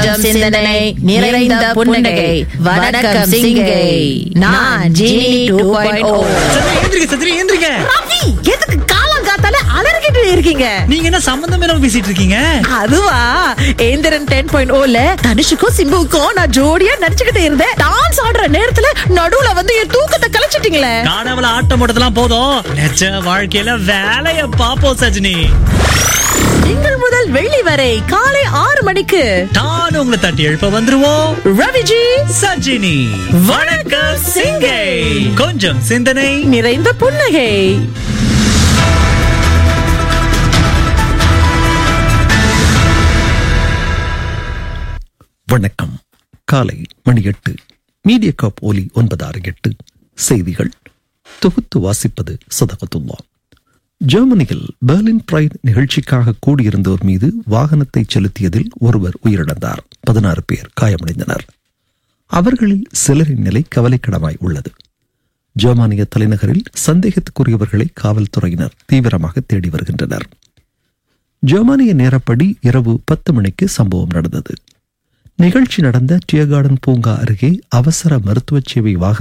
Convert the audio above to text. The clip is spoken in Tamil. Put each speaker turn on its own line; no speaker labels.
கொஞ்சம் சிந்தனை நிறைந்த புன்னகை வணக்கம் சிங்கை நான் ஜீனி டூ பாயிண்ட் ஓ
சந்திரி எந்திரிக்க சந்திரி எந்திரிக்க
ரவி எதுக்கு காலம் காத்தால அலறிக்கிட்டு இருக்கீங்க
நீங்க என்ன சம்பந்தம் இல்லாம பேசிட்டு இருக்கீங்க
அதுவா ஏந்திரன் டென் பாயிண்ட் ஓல தனுஷுக்கும் சிம்புவுக்கும் நான் ஜோடியா நடிச்சுக்கிட்டு இருந்தேன் டான்ஸ் ஆடுற நேரத்துல நடுவுல வந்து என் தூக்கத்தை கலைச்சிட்டீங்களே
காணவல ஆட்டம் போட்டதெல்லாம் போதும் நிஜ வாழ்க்கையில வேலைய பாப்போம் சஜினி
திங்கள் முதல் வெள்ளி வரை காலை ஆறு மணிக்கு
நான் உங்களை தட்டி எழுப்ப வந்துருவோம்
ரவிஜி
சஜினி வணக்கம் சிங்கை கொஞ்சம் சிந்தனை
நிறைந்த புன்னகை
வணக்கம் காலை மணி எட்டு மீடியா காப் ஒலி ஒன்பது ஆறு எட்டு செய்திகள் தொகுத்து வாசிப்பது சதகத்துல்லா ஜெர்மனியில் பெர்லின் பிரைட் நிகழ்ச்சிக்காக கூடியிருந்தோர் மீது வாகனத்தை செலுத்தியதில் ஒருவர் உயிரிழந்தார் பதினாறு பேர் காயமடைந்தனர் அவர்களில் சிலரின் நிலை கவலைக்கிடமாய் உள்ளது ஜெர்மானிய தலைநகரில் சந்தேகத்துக்குரியவர்களை காவல்துறையினர் தீவிரமாக தேடி வருகின்றனர் ஜெர்மானிய நேரப்படி இரவு பத்து மணிக்கு சம்பவம் நடந்தது நிகழ்ச்சி நடந்த டியர்கார்டன் பூங்கா அருகே அவசர மருத்துவ சேவை வாகன